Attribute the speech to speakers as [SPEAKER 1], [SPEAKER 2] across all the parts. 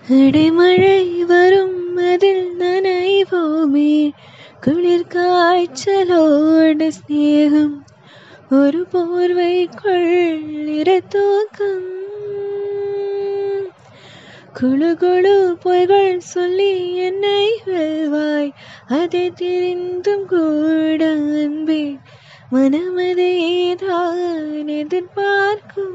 [SPEAKER 1] அடைமழை வரும் அதில் நனைவோமே குளிர் காய்ச்சலோடு சிநேகம் ஒரு போர்வைக்குள் இரு தூக்கம் குழு குழு பொய்கள் சொல்லி என்னை வெல்வாய் அதை தெரிந்தும் கூட அன்பே மனமதைதான் எதிர்பார்க்கும்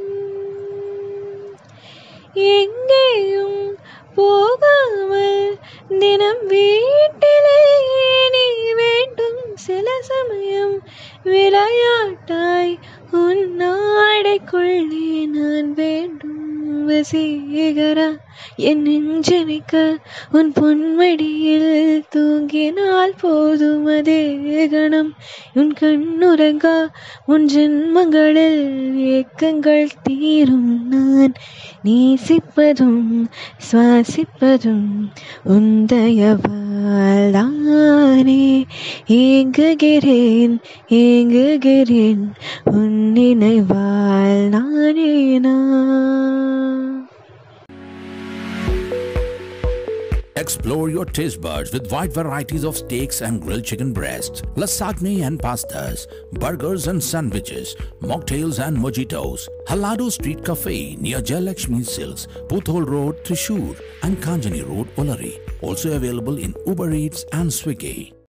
[SPEAKER 1] எங்கேயும் போகாமல் தினம் வீட்டிலே நீ வேண்டும் சில சமயம் விளையாட்டாய் உன் நாடைக்குள்ளே நான் வேண்டும் வசீகரா என் நெஞ்சமிக்க உன் பொன்மடியில் தூங்கினால் போதும் அதே கணம் உன் கண்ணுறங்கா உன் ஜென்மங்களில் ஏக்கங்கள் தீரும் நான் நேசிப்பதும் சுவாசிப்பதும் உந்தயவால் தானே ஏங்குகிறேன் ஏங்குகிறேன் உன் நினைவால் நானே நான்
[SPEAKER 2] Explore your taste buds with wide varieties of steaks and grilled chicken breasts, lasagna and pastas, burgers and sandwiches, mocktails and mojitos. Halado Street Cafe near Jayalakshmi Silks, Puthol Road, Trishur and Kanjani Road, Olari. Also available in Uber Eats and Swiggy.